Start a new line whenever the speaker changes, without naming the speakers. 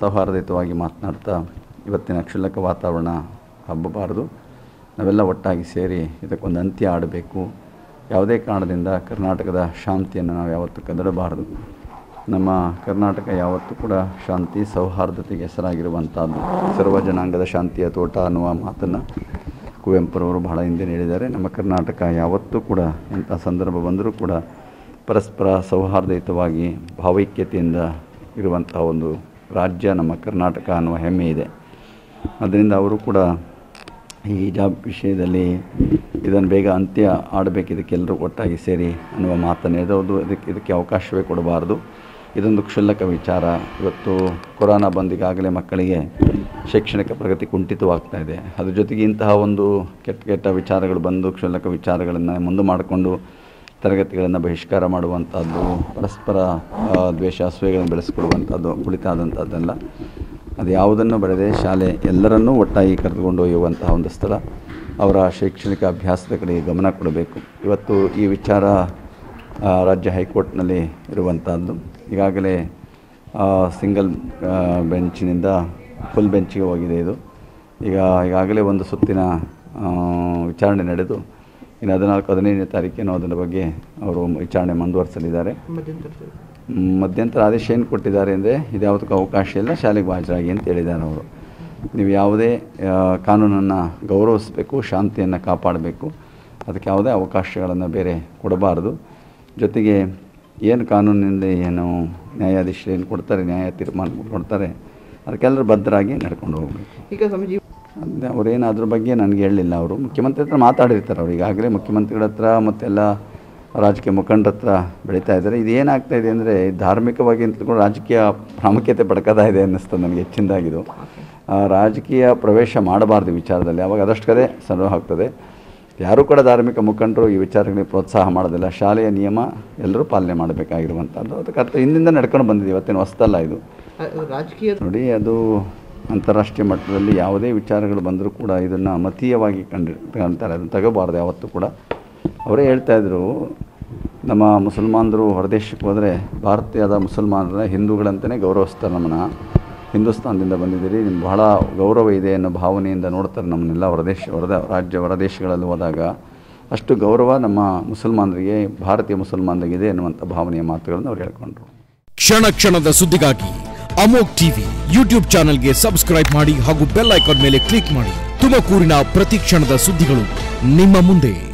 ಸೌಹಾರ್ದಯುತವಾಗಿ ಮಾತನಾಡ್ತಾ ಇವತ್ತಿನ ಕ್ಷುಲ್ಲಕ ವಾತಾವರಣ ಹಬ್ಬಬಾರದು ನಾವೆಲ್ಲ ಒಟ್ಟಾಗಿ ಸೇರಿ ಇದಕ್ಕೊಂದು ಅಂತ್ಯ ಆಡಬೇಕು ಯಾವುದೇ ಕಾರಣದಿಂದ ಕರ್ನಾಟಕದ ಶಾಂತಿಯನ್ನು ನಾವು ಯಾವತ್ತೂ ಕದಡಬಾರದು ನಮ್ಮ ಕರ್ನಾಟಕ ಯಾವತ್ತೂ ಕೂಡ ಶಾಂತಿ ಸೌಹಾರ್ದತೆಗೆ ಹೆಸರಾಗಿರುವಂಥದ್ದು ಸರ್ವ ಜನಾಂಗದ ಶಾಂತಿಯ ತೋಟ ಅನ್ನುವ ಮಾತನ್ನು ಕುವೆಂಪುರವರು ಬಹಳ ಹಿಂದೆ ಹೇಳಿದ್ದಾರೆ ನಮ್ಮ ಕರ್ನಾಟಕ ಯಾವತ್ತೂ ಕೂಡ ಇಂಥ ಸಂದರ್ಭ ಬಂದರೂ ಕೂಡ ಪರಸ್ಪರ ಸೌಹಾರ್ದಯುತವಾಗಿ ಭಾವೈಕ್ಯತೆಯಿಂದ ಇರುವಂಥ ಒಂದು ರಾಜ್ಯ ನಮ್ಮ ಕರ್ನಾಟಕ ಅನ್ನುವ ಹೆಮ್ಮೆ ಇದೆ ಅದರಿಂದ ಅವರು ಕೂಡ ಈ ಹಿಜಾಬ್ ವಿಷಯದಲ್ಲಿ ಇದನ್ನು ಬೇಗ ಅಂತ್ಯ ಆಡಬೇಕು ಇದಕ್ಕೆಲ್ಲರೂ ಒಟ್ಟಾಗಿ ಸೇರಿ ಅನ್ನುವ ಮಾತನ್ನು ಎದೋದು ಇದಕ್ಕೆ ಇದಕ್ಕೆ ಅವಕಾಶವೇ ಕೊಡಬಾರ್ದು ಇದೊಂದು ಕ್ಷುಲ್ಲಕ ವಿಚಾರ ಇವತ್ತು ಕೊರೋನಾ ಬಂದಿಗಾಗಲೇ ಮಕ್ಕಳಿಗೆ ಶೈಕ್ಷಣಿಕ ಪ್ರಗತಿ ಕುಂಠಿತವಾಗ್ತಾ ಇದೆ ಅದ್ರ ಜೊತೆಗೆ ಇಂತಹ ಒಂದು ಕೆಟ್ಟ ಕೆಟ್ಟ ವಿಚಾರಗಳು ಬಂದು ಕ್ಷುಲ್ಲಕ ವಿಚಾರಗಳನ್ನು ಮುಂದೆ ಮಾಡಿಕೊಂಡು ತರಗತಿಗಳನ್ನು ಬಹಿಷ್ಕಾರ ಮಾಡುವಂಥದ್ದು ಪರಸ್ಪರ ಆ, ದ್ವೇಷ ಅಸೂಯೆಗಳನ್ನು ಬೆಳೆಸ್ಕೊಳ್ಳುವಂಥದ್ದು ಕುಳಿತಾದಂಥದ್ದೆಲ್ಲ ಅದು ಯಾವುದನ್ನು ಬೆಳೆದೇ ಶಾಲೆ ಎಲ್ಲರನ್ನೂ ಒಟ್ಟಾಗಿ ಕರೆದುಕೊಂಡು ಒಯ್ಯುವಂತಹ ಒಂದು ಸ್ಥಳ ಅವರ ಶೈಕ್ಷಣಿಕ ಅಭ್ಯಾಸದ ಕಡೆಗೆ ಗಮನ ಕೊಡಬೇಕು ಇವತ್ತು ಈ ವಿಚಾರ ಆ, ರಾಜ್ಯ ಹೈಕೋರ್ಟ್ನಲ್ಲಿ ಇರುವಂಥದ್ದು ಈಗಾಗಲೇ ಸಿಂಗಲ್ ಬೆಂಚಿನಿಂದ ಫುಲ್ ಬೆಂಚಿಗೆ ಹೋಗಿದೆ ಇದು ಈಗ ಈಗಾಗಲೇ ಒಂದು ಸುತ್ತಿನ ಆ, ವಿಚಾರಣೆ ನಡೆದು ಇನ್ನು ಹದಿನಾಲ್ಕು ಹದಿನೈದನೇ ತಾರೀಕೇನೋ ಅದರ ಬಗ್ಗೆ ಅವರು ವಿಚಾರಣೆ ಮುಂದುವರಿಸಲಿದ್ದಾರೆ ಮ್, ಮಧ್ಯಂತರ ಆದೇಶ ಏನು ಕೊಟ್ಟಿದ್ದಾರೆ ಅಂದರೆ ಇದ್ಯಾವುದಕ್ಕೂ ಅವಕಾಶ ಇಲ್ಲ ಶಾಲೆಗೆ ಹಾಜರಾಗಿ ಅಂತ ಹೇಳಿದ್ದಾರೆ ಅವರು ನೀವು ಯಾವುದೇ ಆ, ಕಾನೂನನ್ನು ಗೌರವಿಸಬೇಕು ಶಾಂತಿಯನ್ನು ಕಾಪಾಡಬೇಕು ಅದಕ್ಕೆ ಯಾವುದೇ ಅವಕಾಶಗಳನ್ನು ಬೇರೆ ಕೊಡಬಾರದು ಜೊತೆಗೆ ಏನು ಕಾನೂನಿನಿಂದ ಏನು ನ್ಯಾಯಾಧೀಶರು ಏನು ಕೊಡ್ತಾರೆ ನ್ಯಾಯ ತೀರ್ಮಾನ ಕೊಡ್ತಾರೆ ಅದಕ್ಕೆಲ್ಲರೂ ಬದ್ಧರಾಗಿ ನಡ್ಕೊಂಡು ಹೋಗಬೇಕು
ಈಗ ಸ್ವಾಮೀಜಿ
ಅದೇ ಅವರೇನು ಅದ್ರ ಬಗ್ಗೆ ನನಗೆ ಹೇಳಲಿಲ್ಲ ಅವರು ಮುಖ್ಯಮಂತ್ರಿ ಹತ್ರ ಮಾತಾಡಿರ್ತಾರೆ ಅವ್ರು ಈಗಾಗಲೇ ಮುಖ್ಯಮಂತ್ರಿಗಳ ಹತ್ರ ಮತ್ತೆಲ್ಲ ರಾಜಕೀಯ ಮುಖಂಡರ ಹತ್ರ ಬೆಳೀತಾ ಇದ್ದಾರೆ ಇದು ಏನಾಗ್ತಾ ಇದೆ ಅಂದರೆ ಧಾರ್ಮಿಕವಾಗಿ ಅಂತಕೊಂಡು ರಾಜಕೀಯ ಪ್ರಾಮುಖ್ಯತೆ ಪಡ್ಕೋತಾ ಇದೆ ಅನ್ನಿಸ್ತದೆ ನನಗೆ ಹೆಚ್ಚಿನದಾಗಿದು ಆ, ರಾಜಕೀಯ ಪ್ರವೇಶ ಮಾಡಬಾರ್ದು ಈ ವಿಚಾರದಲ್ಲಿ ಅವಾಗ ಅದಷ್ಟು ಕಡೆ ಸರ್ವ ಆಗ್ತದೆ ಯಾರೂ ಕೂಡ ಧಾರ್ಮಿಕ ಮುಖಂಡರು ಈ ವಿಚಾರಗಳಿಗೆ ಪ್ರೋತ್ಸಾಹ ಮಾಡೋದಿಲ್ಲ ಶಾಲೆಯ ನಿಯಮ ಎಲ್ಲರೂ ಪಾಲನೆ ಮಾಡಬೇಕಾಗಿರುವಂಥದ್ದು ಅದಕ್ಕೆ ಅರ್ಥ ಹಿಂದಿಂದ ನಡ್ಕೊಂಡು ಬಂದಿದೆ ಇವತ್ತಿನ ಹೊಸ್ತಲ್ಲ ಇದು
ಅ, ರಾಜಕೀಯ
ನೋಡಿ ಅದು ಅಂತಾರಾಷ್ಟ್ರೀಯ ಮಟ್ಟದಲ್ಲಿ ಯಾವುದೇ ವಿಚಾರಗಳು ಬಂದರೂ ಕೂಡ ಇದನ್ನು ಮತೀಯವಾಗಿ ಕಂಡು ಕಾಣ್ತಾರೆ ಅದನ್ನು ತಗೋಬಾರ್ದು ಯಾವತ್ತೂ ಕೂಡ ಅವರೇ ಹೇಳ್ತಾ ಇದ್ರು ನಮ್ಮ ಮುಸಲ್ಮಾನರು ಹೊರದೇಶಕ್ಕೆ ಹೋದರೆ ಭಾರತೀಯದ ಮುಸಲ್ಮಾನರ ಹಿಂದೂಗಳಂತಲೇ ಗೌರವಿಸ್ತಾರೆ ನಮ್ಮನ್ನು ಹಿಂದೂಸ್ತಾನದಿಂದ ಬಂದಿದ್ದೀರಿ ನಿಮ್ಗೆ ಬಹಳ ಗೌರವ ಇದೆ ಅನ್ನೋ ಭಾವನೆಯಿಂದ ನೋಡ್ತಾರೆ ನಮ್ಮನ್ನೆಲ್ಲ ಹೊರದೇಶ ಹೊರದ ರಾಜ್ಯ ಹೊರದೇಶಗಳಲ್ಲಿ ಹೋದಾಗ ಅಷ್ಟು ಗೌರವ ನಮ್ಮ ಮುಸಲ್ಮಾನರಿಗೆ ಭಾರತೀಯ ಮುಸಲ್ಮಾನರಿಗಿದೆ ಎನ್ನುವಂಥ ಭಾವನೆಯ ಮಾತುಗಳನ್ನು ಅವ್ರು ಹೇಳ್ಕೊಂಡ್ರು
ಕ್ಷಣ ಕ್ಷಣದ ಸುದ್ದಿಗಾಗಿ ಅಮೋಕ್ ಟಿವಿ ಯೂಟ್ಯೂಬ್ ಚಾನೆಲ್ಗೆ ಸಬ್ಸ್ಕ್ರೈಬ್ ಮಾಡಿ ಹಾಗೂ ಬೆಲ್ ಐಕಾನ್ ಮೇಲೆ ಕ್ಲಿಕ್ ಮಾಡಿ ತುಮಕೂರಿನ ಪ್ರತಿ ಕ್ಷಣದ ಸುದ್ದಿಗಳು ನಿಮ್ಮ ಮುಂದೆ